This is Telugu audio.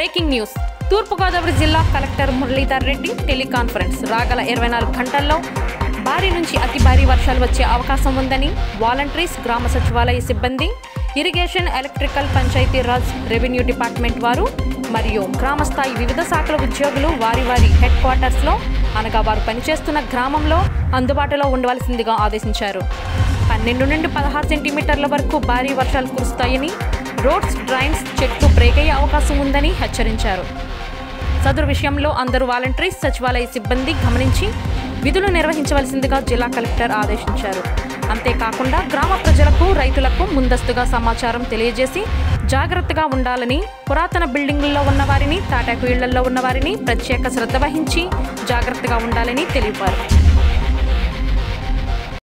బ్రేకింగ్ న్యూస్ తూర్పుగోదావరి జిల్లా కలెక్టర్ మురళీధర్ రెడ్డి టెలికాన్ఫరెన్స్ రాగల ఇరవై నాలుగు గంటల్లో భారీ నుంచి అతి భారీ వర్షాలు వచ్చే అవకాశం ఉందని వాలంటీర్స్ గ్రామ సచివాలయ సిబ్బంది irrigation electrical Panchayati Raj revenue department వారు మరియు గ్రామ స్థాయి వివిధ శాఖల ఉద్యోగులు వారి వారి హెడ్ క్వార్టర్స్లో అనగా వారు పనిచేస్తున్న గ్రామంలో అందుబాటులో ఉండవలసిందిగా ఆదేశించారు పన్నెండు నుండి పదహారు సెంటీమీటర్ల వరకు భారీ వర్షాలు కురుస్తాయని రోడ్స్ డ్రైన్స్ చెట్లు బ్రేక్ అయ్యే అవకాశం ఉందని హెచ్చరించారు సదరు విషయంలో అందరూ వాలంటీర్స్ సచివాలయ సిబ్బంది గమనించి విధులు నిర్వహించవలసిందిగా జిల్లా కలెక్టర్ ఆదేశించారు అంతేకాకుండా గ్రామ ప్రజలకు రైతులకు ముందస్తుగా సమాచారం తెలియజేసి జాగ్రత్తగా ఉండాలని పురాతన బిల్డింగుల్లో ఉన్న వారిని తాటాకు ఇళ్లలో ఉన్న వారిని ప్రత్యేక శ్రద్ధ వహించి జాగ్రత్తగా ఉండాలని తెలిపారు